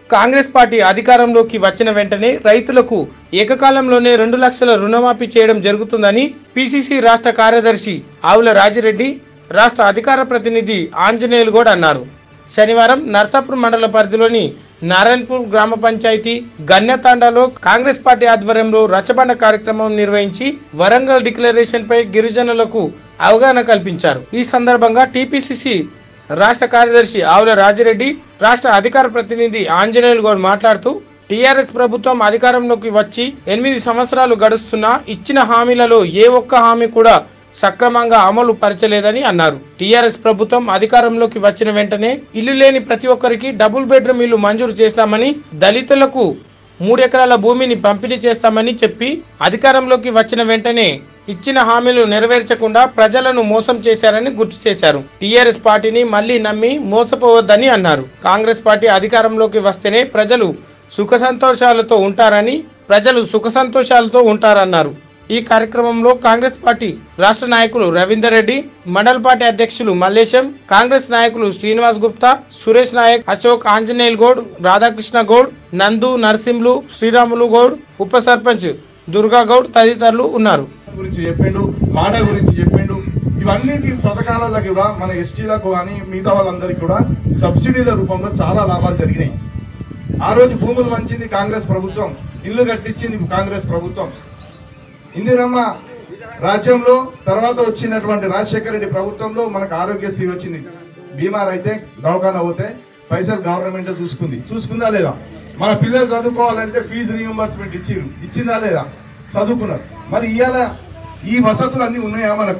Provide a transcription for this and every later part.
Congress party అధికారంలోకి వచ్చిన వెంటనే రైతులకు ఏకకాలంలోనే రెండు లక్షల రుణమాఫీ చేయడం జరుగుతుందని పిసిసి రాష్ట్ర కార్యదర్శి ఆవుల రాజిరెడ్డి రాష్ట్ర అధికార ప్రతినిధి ఆంజనేయులు గౌడ్ అన్నారు శనివారం నర్సాపూర్ మండల పరిధిలోని నారాయణపూర్ గ్రామ పంచాయతీ గన్యతాండాలో కాంగ్రెస్ పార్టీ ఆధ్వర్యంలో రచ్చబండ కార్యక్రమం నిర్వహించి వరంగల్ డిక్లరేషన్ పై గిరిజనులకు అవగాహన కల్పించారు ఈ సందర్భంగా టీపీసీసీ రాష్ట్ర కార్యదర్శి ఆవుల రాజిరెడ్డి రాష్ట్ర అధికార ప్రతినిధి ఆంజనేయులు గౌడ్ మాట్లాడుతూ టీఆర్ఎస్ ప్రభుత్వం అధికారంలోకి వచ్చి ఎనిమిది సంవత్సరాలు గడుస్తున్నా ఇచ్చిన హామీలలో ఏ ఒక్క హామీ కూడా సక్రమంగా అమలు పరచలేదని అన్నారు టీఆర్ఎస్ ప్రభుత్వం అధికారంలోకి వచ్చిన వెంటనే ఇల్లు లేని ప్రతి ఒక్కరికి డబుల్ బెడ్రూమ్ ఇల్లు మంజూరు చేస్తామని దళితులకు మూడెకరాల భూమిని పంపిణీ చేస్తామని చెప్పి అధికారంలోకి వచ్చిన వెంటనే ఇచ్చిన హామీలు నెరవేర్చకుండా ప్రజలను మోసం చేశారని గుర్తు చేశారు టీఆర్ఎస్ పార్టీని మళ్లీ నమ్మి మోసపోవద్దని అన్నారు కాంగ్రెస్ పార్టీ అధికారంలోకి వస్తేనే ప్రజలు సుఖ సంతోషాలతో ఉంటారని ప్రజలు సుఖ సంతోషాలతో ఉంటారన్నారు ఈ కార్యక్రమంలో కాంగ్రెస్ పార్టీ రాష్ట్ర నాయకులు రవీందర్ రెడ్డి మండల పార్టీ అధ్యక్షులు మల్లేశం కాంగ్రెస్ నాయకులు శ్రీనివాస్ గుప్తా సురేష్ నాయక్ అశోక్ ఆంజనేయుల్ గౌడ్ రాధాకృష్ణ గౌడ్ నందు నరసింహులు శ్రీరాములు గౌడ్ ఉప సర్పంచ్ దుర్గా గౌడ్ తదితరులు ఉన్నారు గురించి చెప్పిండు మాట గురించి చెప్పిండు ఇవన్నిటి పథకాలకి కూడా మన ఎస్టీలకు కానీ మిగతా వాళ్ళందరికీ కూడా సబ్సిడీల రూపంలో చాలా లాభాలు జరిగినాయి ఆ రోజు భూములు వంచింది కాంగ్రెస్ ప్రభుత్వం ఇల్లు కట్టించింది కాంగ్రెస్ ప్రభుత్వం ఇందిరమ్మ రాజ్యంలో తర్వాత వచ్చినటువంటి రాజశేఖర రెడ్డి ప్రభుత్వంలో మనకు ఆరోగ్యశ్రీ వచ్చింది బీమార్ అయితే దవాఖానా పోతే పైసలు గవర్నమెంట్ చూసుకుంది చూసుకుందా లేదా మన పిల్లలు చదువుకోవాలంటే ఫీజు రీఎంబర్స్మెంట్ ఇచ్చిరు ఇచ్చిందా లేదా చదువుకున్నారు మరి ఇవాళ ఈ వసతులు అన్ని ఉన్నాయా మనకు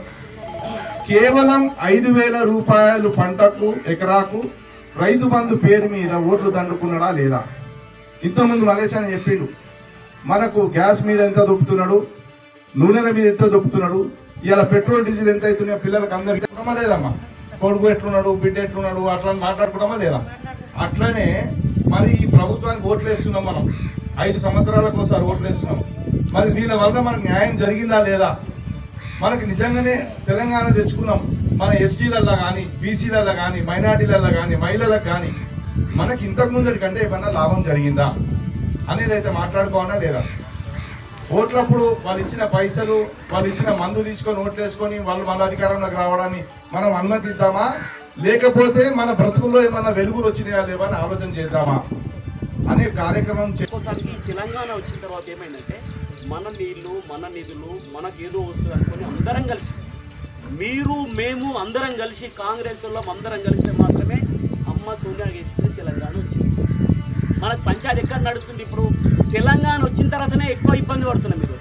కేవలం ఐదు వేల రూపాయలు పంటకు ఎకరాకు రైతు బంధు పేరు మీద ఓట్లు దండుకున్నాడా లేదా ఇంతకుముందు మలేష్ అని చెప్పిండు మనకు గ్యాస్ మీద ఎంత దొప్పుతున్నాడు నూనెల మీద ఎంత దొప్పుతున్నాడు ఇలా పెట్రోల్ డీజిల్ ఎంత అవుతున్నాయో పిల్లలకు అందరికి చెప్పడమా లేదమ్మా కొడుకు ఎట్లున్నాడు బిడ్డ ఎట్లున్నాడు అట్లా అని మాట్లాడుకోవడమా లేదా అట్లనే మరి ఈ ప్రభుత్వానికి ఓట్లు వేస్తున్నాం మనం ఐదు సంవత్సరాలకు ఒకసారి ఓట్లు వేస్తున్నాం మరి దీని వల్ల మనకు న్యాయం జరిగిందా లేదా మనకి నిజంగానే తెలంగాణ తెచ్చుకున్నాం మన ఎస్టీలల్లో కానీ బీసీలలో కానీ మైనార్టీలలో కానీ మహిళలకు కానీ మనకి ఇంతకు ముందటి కంటే ఏమన్నా లాభం జరిగిందా అనేది అయితే మాట్లాడుకోవాలా లేదా ఓట్లప్పుడు వాళ్ళు ఇచ్చిన పైసలు వాళ్ళు ఇచ్చిన మందు తీసుకొని ఓట్లు వేసుకొని వాళ్ళు మన అధికారంలోకి రావడాన్ని మనం అనుమతిద్దామా లేకపోతే మన బ్రతుకుల్లో ఏమన్నా వెలుగులు వచ్చినాయా లేవా అని ఆలోచన చేద్దామా అనే కార్యక్రమం చే- ఒక్కోసారికి తెలంగాణ వచ్చిన తర్వాత ఏమైందంటే మన నీళ్లు మన నిధులు మనకు ఏదో వస్తుంది అనుకొని అందరం కలిసి మీరు మేము అందరం కలిసి కాంగ్రెస్ వాళ్ళం అందరం కలిసి మాత్రమే అమ్మ సోనియా ఇస్తే తెలంగాణ వచ్చింది మనకు పంచాయతీ ఎక్కడ నడుస్తుంది ఇప్పుడు తెలంగాణ వచ్చిన తర్వాతనే ఎక్కువ ఇబ్బంది పడుతున్నాం మీరు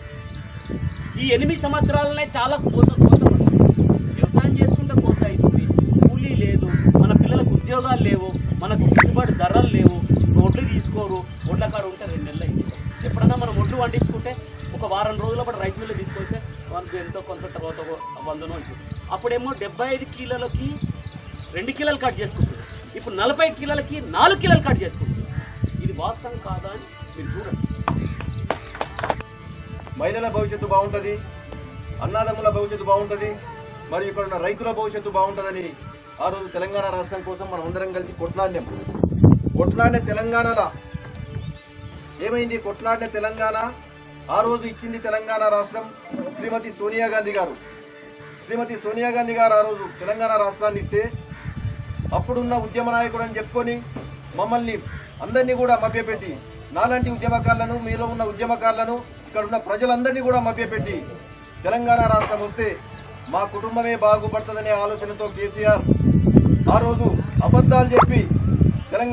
ఈ ఎనిమిది సంవత్సరాలనే చాలా కోసం కోసం వ్యవసాయం చేసుకుంటే కోస అవుతుంది కూలీ లేదు మన పిల్లలకు ఉద్యోగాలు లేవు మనకు గిట్టుబాటు ధరలు లేవు ఒడ్లు తీసుకోరు ఒడ్ల కాడ ఉంటే రెండు నెలలు అయింది ఎప్పుడన్నా మనం ఒడ్లు వండించుకుంటే ఒక వారం రోజుల పాటు రైస్ మిల్లు తీసుకొస్తే మనకు ఎంతో కొంత తర్వాత ఒక వందనో వచ్చింది అప్పుడేమో డెబ్బై ఐదు కిలోలకి రెండు కిలోలు కట్ చేసుకుంటుంది ఇప్పుడు నలభై కిలోలకి నాలుగు కిలోలు కట్ చేసుకుంటుంది ఇది వాస్తవం కాదా అని మీరు చూడండి మహిళల భవిష్యత్తు బాగుంటుంది అన్నాదమ్ముల భవిష్యత్తు బాగుంటుంది మరియు ఇక్కడ ఉన్న రైతుల భవిష్యత్తు బాగుంటుందని ఆ రోజు తెలంగాణ రాష్ట్రం కోసం మనం అందరం కలిసి కొట్లాడినాం కొట్లాడిన తెలంగాణలో ఏమైంది కొట్లాడిన తెలంగాణ ఆ రోజు ఇచ్చింది తెలంగాణ రాష్ట్రం శ్రీమతి సోనియా గాంధీ గారు శ్రీమతి సోనియా గాంధీ గారు ఆ రోజు తెలంగాణ రాష్ట్రాన్ని ఇస్తే అప్పుడున్న ఉద్యమ నాయకుడు అని చెప్పుకొని మమ్మల్ని అందరినీ కూడా మభ్యపెట్టి నాలాంటి ఉద్యమకారులను మీలో ఉన్న ఉద్యమకారులను ఇక్కడ ఉన్న ప్రజలందరినీ కూడా మభ్యపెట్టి తెలంగాణ రాష్ట్రం వస్తే మా కుటుంబమే బాగుపడుతుందనే ఆలోచనతో కేసీఆర్ ఆ రోజు అబద్ధాలు చెప్పి తెలంగాణ